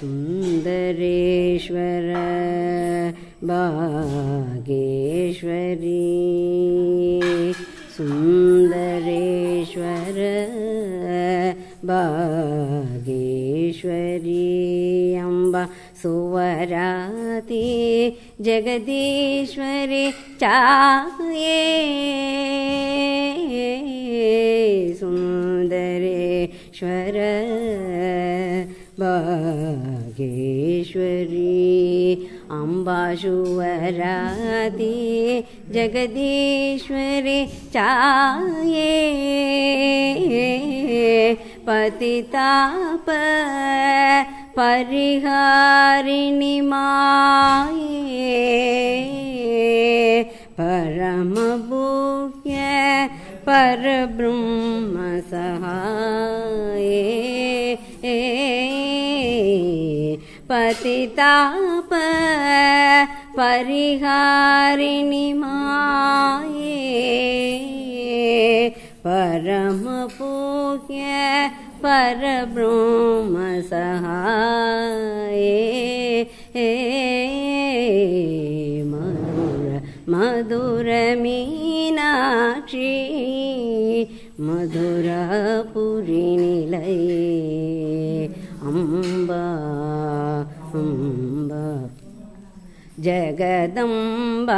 सुन्दरेश्वर भागेश्वरी सुन्दरेश्वर भागेश्वरी अम्बा सुवराति जगदीश्वरी चाये सुन्दरेश्वर भागेश्वरी अम्बाशुवराति जगदीश्वरी चाये पतिताप परिहारिणि माये परमभूय परब्रह्म सहाये पतिताप परिहारिणि माये परमपूज्य परब्रह्म सहाये मधुर मधुर मीनाक्षी मधुरापुरी निलये अम्बा अम्बा ஜெகதம்பா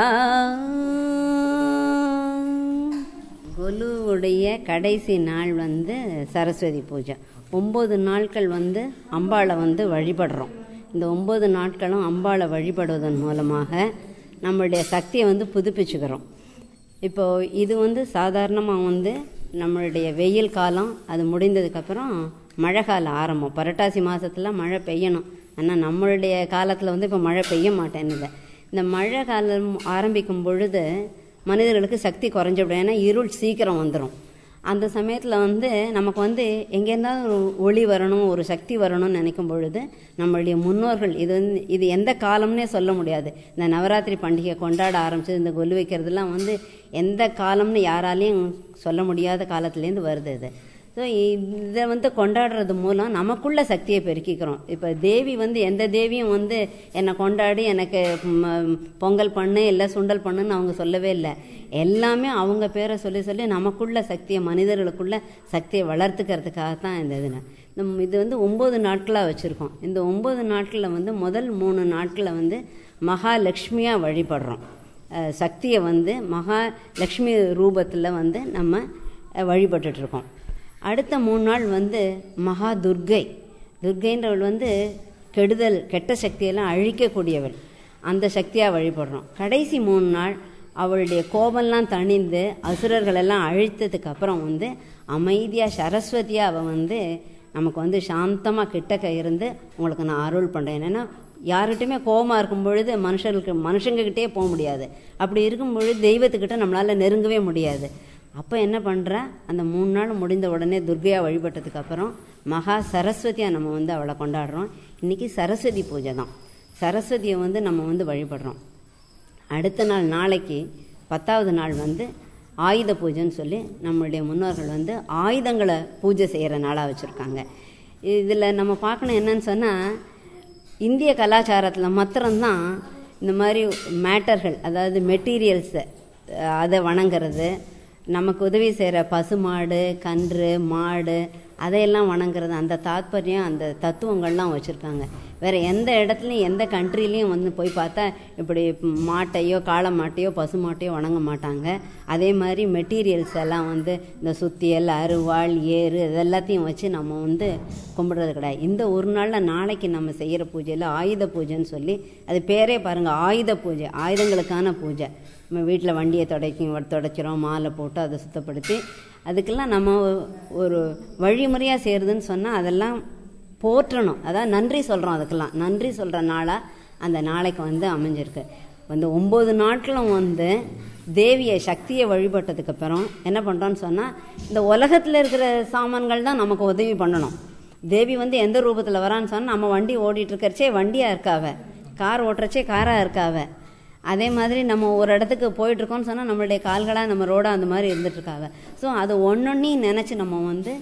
கொலுவுடைய கடைசி நாள் வந்து சரஸ்வதி பூஜை ஒம்பது நாட்கள் வந்து அம்பாளை வந்து வழிபடுறோம் இந்த ஒம்பது நாட்களும் அம்பாளை வழிபடுவதன் மூலமாக நம்மளுடைய சக்தியை வந்து புதுப்பிச்சுக்கிறோம் இப்போ இது வந்து சாதாரணமாக வந்து நம்மளுடைய வெயில் காலம் அது முடிந்ததுக்கப்புறம் மழை காலம் ஆரம்பம் புரட்டாசி மாதத்தில் மழை பெய்யணும் ஆனால் நம்மளுடைய காலத்தில் வந்து இப்போ மழை பெய்ய மாட்டேன்னுது இந்த மழை காலம் ஆரம்பிக்கும் பொழுது மனிதர்களுக்கு சக்தி குறைஞ்சிடும் ஏன்னா இருள் சீக்கிரம் வந்துடும் அந்த சமயத்தில் வந்து நமக்கு வந்து எங்கேருந்தாலும் ஒரு ஒளி வரணும் ஒரு சக்தி வரணும்னு நினைக்கும் பொழுது நம்மளுடைய முன்னோர்கள் இது வந்து இது எந்த காலம்னே சொல்ல முடியாது இந்த நவராத்திரி பண்டிகை கொண்டாட ஆரம்பிச்சது இந்த கொலு வைக்கிறதுலாம் வந்து எந்த காலம்னு யாராலையும் சொல்ல முடியாத காலத்துலேருந்து வருது இது ஸோ இதை வந்து கொண்டாடுறது மூலம் நமக்குள்ள சக்தியை பெருக்கிக்கிறோம் இப்போ தேவி வந்து எந்த தேவியும் வந்து என்னை கொண்டாடி எனக்கு ம், பொங்கல் பண்ணு இல்லை சுண்டல் பண்ணுன்னு அவங்க சொல்லவே இல்லை எல்லாமே அவங்க பேரை சொல்லி சொல்லி நமக்குள்ள சக்தியை மனிதர்களுக்குள்ள சக்தியை வளர்த்துக்கிறதுக்காக தான் இந்த இது நம்ம இது வந்து ஒம்பது நாட்களாக வச்சுருக்கோம் இந்த ஒம்பது நாட்களில் வந்து முதல் மூணு நாட்களில் வந்து மகாலட்சுமியாக வழிபடுறோம் அஹ், சக்தியை வந்து மகாலட்சுமி ரூபத்தில் வந்து நம்ம அஹ், வழிபட்டுட்ருக்கோம் அடுத்த மூணு நாள் வந்து மகா துர்கை துர்கைன்றவள் வந்து கெடுதல் கெட்ட சக்தியெல்லாம் அழிக்கக்கூடியவள் அந்த சக்தியாக வழிபடுறோம் கடைசி மூணு நாள் அவளுடைய கோபம்லாம் தணிந்து அசுரர்கள் எல்லாம் அழித்ததுக்கு அப்புறம் வந்து அமைதியாக சரஸ்வதியாக அவள் வந்து நமக்கு வந்து சாந்தமாக கிட்டக்க இருந்து உங்களுக்கு நான் அருள் பண்ணுறேன் என்னென்னா யார்கிட்டையுமே கோபமாக இருக்கும் பொழுது மனுஷர்களுக்கு மனுஷங்ககிட்டே போக முடியாது அப்படி இருக்கும் பொழுது தெய்வத்துக்கிட்ட நம்மளால் நெருங்கவே முடியாது அப்போ என்ன பண்ணுறா அந்த மூணு நாள் முடிந்த உடனே துர்கையா வழிபட்டதுக்கு அப்புறம் மகா சரஸ்வதியாக நம்ம வந்து அவளை கொண்டாடுறோம் இன்றைக்கி சரஸ்வதி பூஜை தான் சரஸ்வதியை வந்து நம்ம வந்து வழிபடுறோம் அடுத்த நாள் நாளைக்கு பத்தாவது நாள் வந்து ஆயுத பூஜைன்னு சொல்லி நம்மளுடைய முன்னோர்கள் வந்து ஆயுதங்களை பூஜை செய்கிற நாளாக வச்சுருக்காங்க இதில் நம்ம பார்க்கணும் என்னன்னு சொன்னால் இந்திய கலாச்சாரத்தில் மாத்திரம்தான் இந்த மாதிரி மேட்டர்கள் அதாவது மெட்டீரியல்ஸை அதை வணங்குறது நமக்கு உதவி செய்கிற பசுமாடு கன்று மாடு அதையெல்லாம் வணங்குறது அந்த தாத்பரியம் அந்த தத்துவங்கள்லாம் வச்சுருக்காங்க வேறு எந்த இடத்துலையும் எந்த கண்ட்ரிலையும் வந்து போய் பார்த்தா இப்படி மாட்டையோ காளை மாட்டையோ பசு மாட்டையோ வணங்க மாட்டாங்க அதே மாதிரி மெட்டீரியல்ஸ் எல்லாம் வந்து இந்த சுத்தியல் அருவாள் ஏறு இதெல்லாத்தையும் வச்சு நம்ம வந்து கும்பிடுறது கிடையாது இந்த ஒரு நாளில் நாளைக்கு நம்ம செய்கிற பூஜையில் ஆயுத பூஜைன்னு சொல்லி அது பேரே பாருங்கள் ஆயுத பூஜை ஆயுதங்களுக்கான பூஜை நம்ம வீட்டில் வண்டியை துடைக்கும் துடைக்கிறோம் மாலை போட்டு அதை சுத்தப்படுத்தி அதுக்கெல்லாம் நம்ம ஒரு வழிமுறையாக செய்கிறதுன்னு சொன்னால் அதெல்லாம் போற்றணும் அதாவது நன்றி சொல்கிறோம் அதுக்கெல்லாம் நன்றி சொல்கிற நாளாக அந்த நாளைக்கு வந்து அமைஞ்சிருக்கு வந்து ஒம்பது நாட்களும் வந்து தேவியை சக்தியை வழிபட்டதுக்கு அப்புறம் என்ன பண்ணுறோன்னு சொன்னால் இந்த உலகத்தில் இருக்கிற சாமான்கள் தான் நமக்கு உதவி பண்ணணும் தேவி வந்து எந்த ரூபத்தில் வரான்னு சொன்னால் நம்ம வண்டி ஓடிட்டு இருக்கறச்சே வண்டியாக இருக்காவ கார் ஓட்டுறச்சே காராக இருக்காவ அதே மாதிரி நம்ம ஒரு இடத்துக்கு போயிட்டுருக்கோம்னு சொன்னால் நம்மளுடைய கால்களாக நம்ம ரோடாக அந்த மாதிரி இருந்துட்டுருக்காங்க ஸோ அது ஒன்றொன்னையும் நினச்சி நம்ம வந்து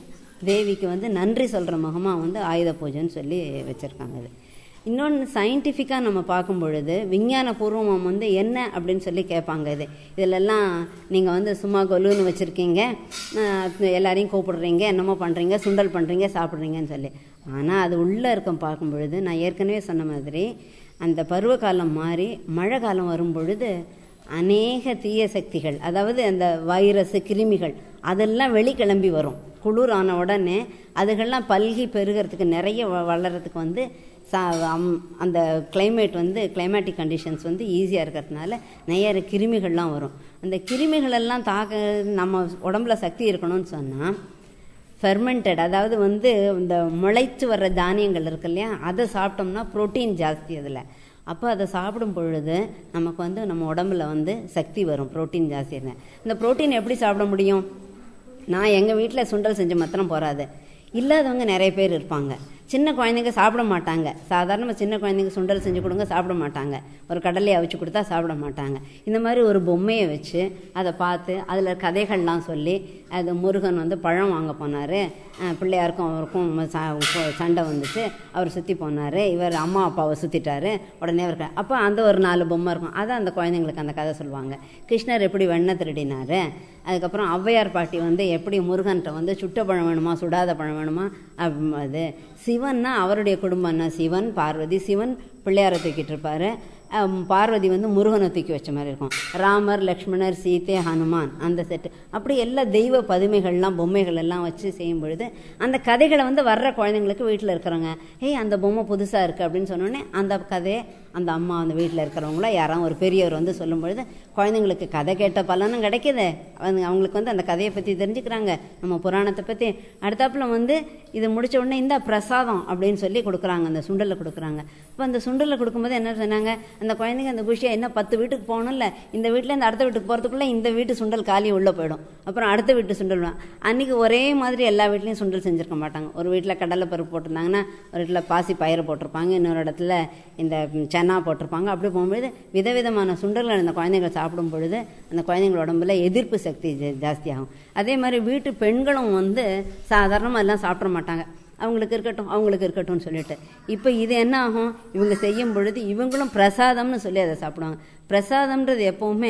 தேவிக்கு வந்து நன்றி சொல்கிற முகமாக வந்து ஆயுத பூஜைன்னு சொல்லி வச்சுருக்காங்க இது இன்னொன்று சயின்டிஃபிக்காக நம்ம பார்க்கும் பொழுது விஞ்ஞான பூர்வம் வந்து என்ன அப்படின்னு சொல்லி கேட்பாங்க இது இதிலெல்லாம் நீங்கள் வந்து சும்மா கொலுன்னு வச்சுருக்கீங்க எல்லாரையும் கூப்பிடுறீங்க என்னமோ பண்ணுறீங்க சுண்டல் பண்ணுறீங்க சாப்பிட்றீங்கன்னு சொல்லி ஆனால் அது உள்ளே இருக்கும் பார்க்கும் பொழுது நான் ஏற்கனவே சொன்ன மாதிரி அந்த பருவகாலம் மாறி மழை காலம் வரும் பொழுது அநேக தீய சக்திகள் அதாவது அந்த வைரஸ் கிருமிகள் அதெல்லாம் வெளிக்கிளம்பி வரும் குளிர் ஆன உடனே அதுகள்லாம் பல்கி பெருகிறதுக்கு நிறைய வ- வளர்றதுக்கு வந்து சா அம்- அந்த climate வந்து climatic கண்டிஷன்ஸ் வந்து ஈஸியாக இருக்கிறதுனால நிறைய கிருமிகள்லாம் வரும் அந்த கிருமிகளெல்லாம் தாக்க நம்ம உடம்புல சக்தி இருக்கணும்னு சொன்னால் ஃபெர்மெண்டட் அதாவது வந்து இந்த முளைச்சு வர்ற தானியங்கள் இருக்கு இல்லையா அதை சாப்பிட்டோம்னா புரோட்டீன் ஜாஸ்தி அதில் அப்போ அதை சாப்பிடும் பொழுது நமக்கு வந்து நம்ம உடம்புல வந்து சக்தி வரும் புரோட்டீன் ஜாஸ்தி இருந்தா. இந்த புரோட்டீன் எப்படி சாப்பிட முடியும் நான் எங்கள் வீட்டில் சுண்டல் செஞ்சு மாத்திரம் போகாது இல்லாதவங்க நிறைய பேர் இருப்பாங்க சின்ன குழந்தைங்க சாப்பிட மாட்டாங்க சாதாரணமாக சின்ன குழந்தைங்க சுண்டல் செஞ்சு கொடுங்க சாப்பிட மாட்டாங்க ஒரு கடலையை அவிச்சு கொடுத்தா சாப்பிட மாட்டாங்க இந்த மாதிரி ஒரு பொம்மையை வச்சு அதை பார்த்து அதில் கதைகள்லாம் சொல்லி அது முருகன் வந்து பழம் வாங்க போனார் பிள்ளையாருக்கும் அவருக்கும் ச- சண்டை வந்துச்சு அவர் சுற்றி போனார் இவர் அம்மா அப்பாவை சுற்றிட்டாரு உடனே அவர் க- அப்போ அந்த ஒரு நாலு பொம்மை இருக்கும் அதை அந்த குழந்தைங்களுக்கு அந்த கதை சொல்லுவாங்க கிருஷ்ணர் எப்படி வெண்ணெய் திருடினாரு அதுக்கப்புறம் ஔவையார் பாட்டி வந்து எப்படி முருகன்கிட்ட வந்து சுட்ட பழம் வேணுமா சுடாத பழம் வேணுமா அப்~ அது சிவன்னா அவருடைய குடும்பம்னா சிவன் பார்வதி சிவன் பிள்ளையாரை தூக்கிட்டு இருப்பாரு அம், பார்வதி வந்து முருகனை தூக்கி வச்ச மாதிரி இருக்கும் ராமர் லக்ஷ்மணர் சீதை ஹனுமான் அந்த செட்டு அப்படி எல்லா தெய்வ பதுமைகள்லாம் பொம்மைகள் எல்லாம் வச்சு செய்யும் பொழுது அந்த கதைகளை வந்து வர்ற குழந்தைங்களுக்கு வீட்டில் இருக்கிறவங்க ஏய் அந்த பொம்மை புதுசாக இருக்குது அப்படின்னு சொன்னோடனே அந்த கதையை அந்த அம்மா அந்த வீட்டில் இருக்கிறவங்கள யாராவது ஒரு பெரியவர் வந்து சொல்லும் பொழுது குழந்தைங்களுக்கு கதை கேட்ட பலனும் கிடைக்குது அவங்க அவங்களுக்கு வந்து அந்த கதையை பற்றி தெரிஞ்சுக்கிறாங்க நம்ம புராணத்தை பற்றி அடுத்தாப்புல வந்து இது முடிச்ச உடனே இந்த பிரசாதம் அப்படின்னு சொல்லி கொடுக்குறாங்க அந்த சுண்டலை கொடுக்குறாங்க இப்போ அந்த சுண்டலை கொடுக்கும்போது என்ன சொன்னாங்க அந்த குழந்தைங்க அந்த குஷியாக என்ன பத்து வீட்டுக்கு போகணும்ல இந்த வீட்டில் இந்த அடுத்த வீட்டுக்கு போகிறதுக்குள்ளே இந்த வீட்டு சுண்டல் காலி உள்ளே போயிடும் அப்புறம் அடுத்த வீட்டு சுண்டல் வா- அன்னைக்கு ஒரே மாதிரி எல்லா வீட்லேயும் சுண்டல் செஞ்சுருக்க மாட்டாங்க ஒரு வீட்டில் கடலை பருப்பு போட்டிருந்தாங்கன்னா ஒரு வீட்டில் பாசி பயிறு போட்டிருப்பாங்க இன்னொரு இடத்துல இந்த ம், சன்னா போட்டிருப்பாங்க அப்படி போகும்பொழுது விதவிதமான சுண்டல்கள் அந்த குழந்தைகள் சாப்பிடும் பொழுது அந்த குழந்தைங்களோட உடம்புல எதிர்ப்பு சக்தி ஜா- ஜாஸ்தியாகும் அதே மாதிரி வீட்டு பெண்களும் வந்து சாதாரணமாக எல்லாம் சாப்பிட மாட்டாங்க அவங்களுக்கு இருக்கட்டும் அவங்களுக்கு இருக்கட்டும்னு சொல்லிட்டு இப்போ இது என்ன ஆகும் இவங்க செய்யும் பொழுது இவங்களும் பிரசாதம்னு சொல்லி அதை சாப்பிடுவாங்க பிரசாதம்ன்றது எப்பவுமே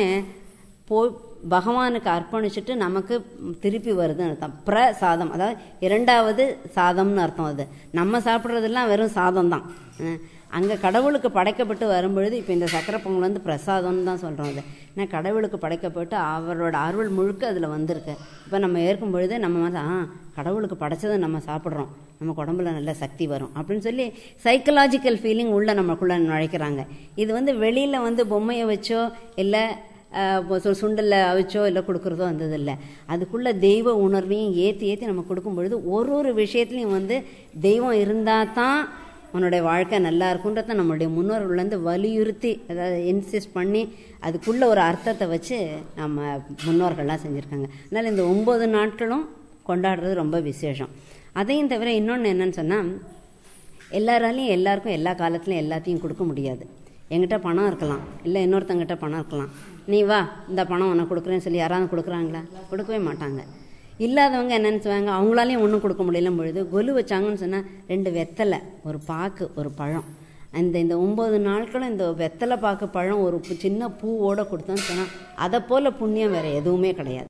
போ பகவானுக்கு அர்ப்பணிச்சுட்டு நமக்கு திருப்பி வருதுன்னு அர்த்தம் பிரசாதம் அதாவது இரண்டாவது சாதம்னு அர்த்தம் அது நம்ம சாப்பிட்றதெல்லாம் வெறும் சாதம் தான் அங்கே கடவுளுக்கு படைக்கப்பட்டு வரும்பொழுது இப்போ இந்த சக்கரை பொங்கல் வந்து பிரசாதம்னு தான் சொல்கிறோம் அது ஏன்னா கடவுளுக்கு படைக்கப்பட்டு அவரோட அருள் முழுக்க அதில் வந்திருக்கு இப்போ நம்ம ஏற்கும் பொழுது நம்ம வந்து ஆ கடவுளுக்கு படைச்சதை நம்ம சாப்பிட்றோம் நமக்கு உடம்புல நல்ல சக்தி வரும் அப்படின்னு சொல்லி சைக்கலாஜிக்கல் ஃபீலிங் உள்ள நமக்குள்ள நுழைக்கிறாங்க இது வந்து வெளியில் வந்து பொம்மையை வச்சோ இல்லை சுண்டலில் அவிச்சோ இல்லை கொடுக்குறதோ வந்தது இல்லை அதுக்குள்ள தெய்வ உணர்வையும் ஏற்றி ஏற்றி நம்ம கொடுக்கும் பொழுது ஒரு ஒரு விஷயத்துலையும் வந்து தெய்வம் இருந்தால் தான் உன்னுடைய வாழ்க்கை நல்லா இருக்குன்றத நம்மளுடைய முன்னோர்கள்லேருந்து வலியுறுத்தி அதாவது இன்சிஸ்ட் பண்ணி அதுக்குள்ள ஒரு அர்த்தத்தை வச்சு நம்ம முன்னோர்கள்லாம் செஞ்சுருக்காங்க அதனால் இந்த ஒம்பது நாட்களும் கொண்டாடுறது ரொம்ப விசேஷம் அதையும் தவிர இன்னொன்று என்னன்னு சொன்னால் எல்லாராலையும் எல்லாருக்கும் எல்லா காலத்துலையும் எல்லாத்தையும் கொடுக்க முடியாது என்கிட்ட பணம் இருக்கலாம் இல்லை இன்னொருத்தங்கிட்ட பணம் இருக்கலாம் நீ வா இந்த பணம் உனக்கு கொடுக்குறேன்னு சொல்லி யாராவது கொடுக்குறாங்களா கொடுக்கவே மாட்டாங்க இல்லாதவங்க என்ன நினச்சுவாங்க அவங்களாலையும் ஒன்றும் கொடுக்க முடியலும் பொழுது கொலு வச்சாங்கன்னு சொன்னால் ரெண்டு வெத்தலை ஒரு பாக்கு ஒரு பழம் அந்த இந்த ஒம்பது நாட்களும் இந்த வெத்தலை பாக்கு பழம் ஒரு பு- சின்ன பூவோட கொடுத்தோன்னு சொன்னால் அதை போல் புண்ணியம் வேறு எதுவுமே கிடையாது